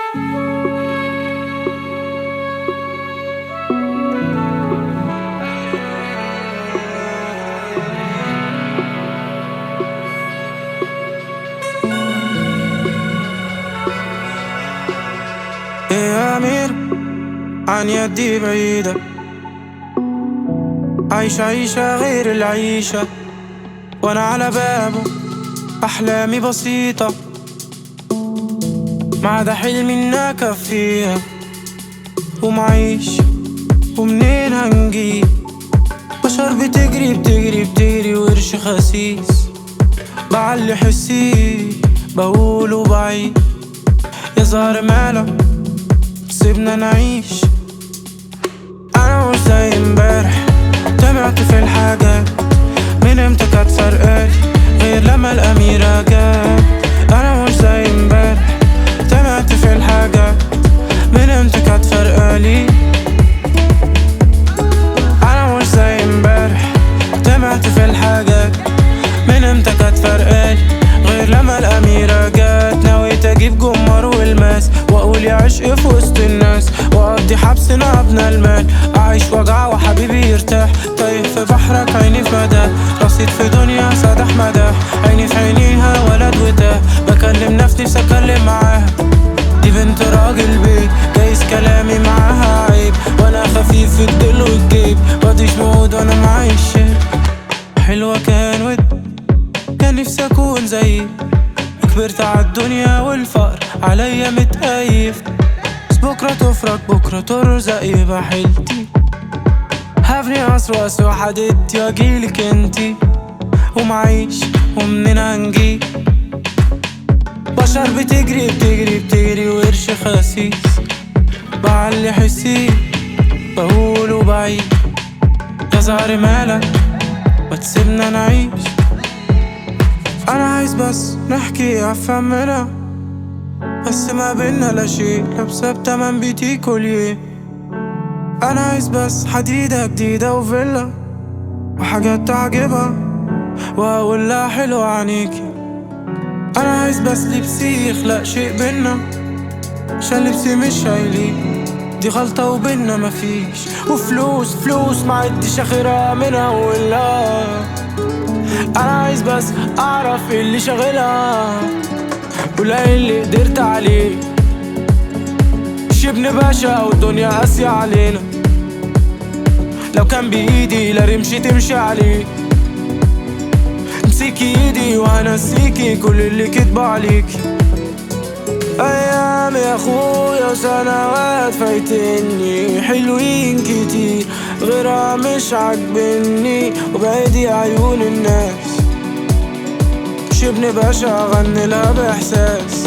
يا أمير عن يدي بعيدة عايشة عيشة غير العيشة وأنا على بابه أحلامي بسيطة ما عدا حلمي إني أكفيها ومعيش ومنين هنجيب بشر بتجري بتجري بتجري وقرش خسيس بعلي حسي بقول وبعيد يا زهر مالك سيبنا نعيش انا مش زي امبارح طمعت في الحاجات من امتى كانت فرقالي غير لما الاميرة جت انا مش زي امبارح طمعت في الحاجات من امتى كانت فرقالي انا مش زي امبارح طمعت في الحاجات من امتى كانت فرقالي غير لما الاميرة جت نويت اجيب جمر والماس واقول يا عشق في وسط الناس واقضي حبسنا ابنى المال اعيش وجع وحبيبي يرتاح طيب في بحرك عيني في مدى رصيد في دنيا سدح مدى عيني في عينيها ولد وتاه بكلم نفسي نفسي اتكلم معاها دي بنت راجل بيه جايز كلامي معاها عيب وانا خفيف في الدل والجيب واديش موعود وانا معايا الشيب حلوة كان ود كان نفسي اكون زيك كبرت عالدنيا والفقر عليا متقيف بس بكرة تفرج بكرة ترزق يبقى حيلتي هبني قصر واسوى حددتي واجيلك انتي ومعيش ومنين هنجيب بشر بتجري بتجري بتجري وقرش خسيس بعلي حسي بقول وبعيد يا زهر مالك ما تسيبنا نعيش انا عايز بس نحكي افهمنا بس ما بينا لا شيء لابسة بتمن بيتي كوليه انا عايز بس حديدة جديدة وفيلا وحاجات تعجبها واقول لها حلو عنيكي انا عايز بس لبسي يخلق شيء بينا عشان لبسي مش شايلي دي غلطة وبينا مفيش وفلوس فلوس ما عدش اخرها من اولها انا عايز بس اعرف إيه اللي شاغلها ولا إيه اللي قدرت عليه مش ابن باشا والدنيا قاسية علينا لو كان بايدي لا رمشي تمشي عليه امسكي ايدي وهنسيكي كل اللي كدبوا عليكي ايام يا اخويا وسنوات فايتني حلوين كتير غيرها مش عاجبني وبعيدي عيون الناس مش ابن باشا اغني لها باحساس